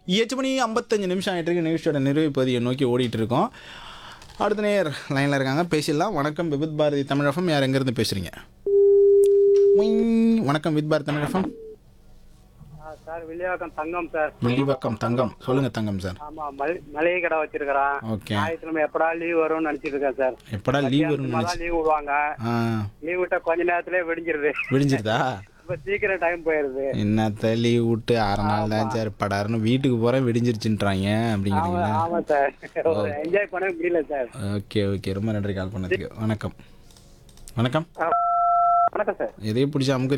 எட்டு மணி ஐம்பத்தஞ்சு நிமிஷம் ஆகிட்டு இருக்கு நிகழ்ச்சியோட நிறைவு பகுதியை நோக்கி ஓடிட்டு இருக்கோம் அடுத்த நேர் லைனில் இருக்காங்க பேசிடலாம் வணக்கம் விபத் பாரதி தமிழகம் யார் எங்கேருந்து பேசுகிறீங்க வணக்கம் வித் பாரதி தமிழகம் சார் வில்லிவாக்கம் தங்கம் சார் வெள்ளிவாக்கம் தங்கம் சொல்லுங்கள் தங்கம் சார் ஆமா மல்- மளிகை கடை வச்சிருக்கிறேன் ஓகே ஞாயிற்றுக்கிழமை எப்படா லீவ் வரும்னு நினைச்சிட்டு இருக்கேன் சார் எப்படா லீவ் வரும்னு நினச்சி லீவ் விடுவாங்க ஆ லீவ் விட்டா கொஞ்ச நேரத்திலே விடிஞ்சிருது விடிஞ்சிருதா இப்ப சீக்கிரம் டைம் போயிருது என்னத்த லீவ் விட்டு அரை நாள் தான் சார் படாருன்னு வீட்டுக்கு போகிறேன் விடிஞ்சிருச்சுன்றாங்க ஆமா அப்படிங்கிறீங்களா ஆமா சார் என்ஜாய் பண்ண முடியல சார் ஓகே ஓகே ரொம்ப நன்றி கால் பண்ணதுக்கு வணக்கம் வணக்கம் வணக்கம் சார் எதையும் பிடிச்சி அமுக்கு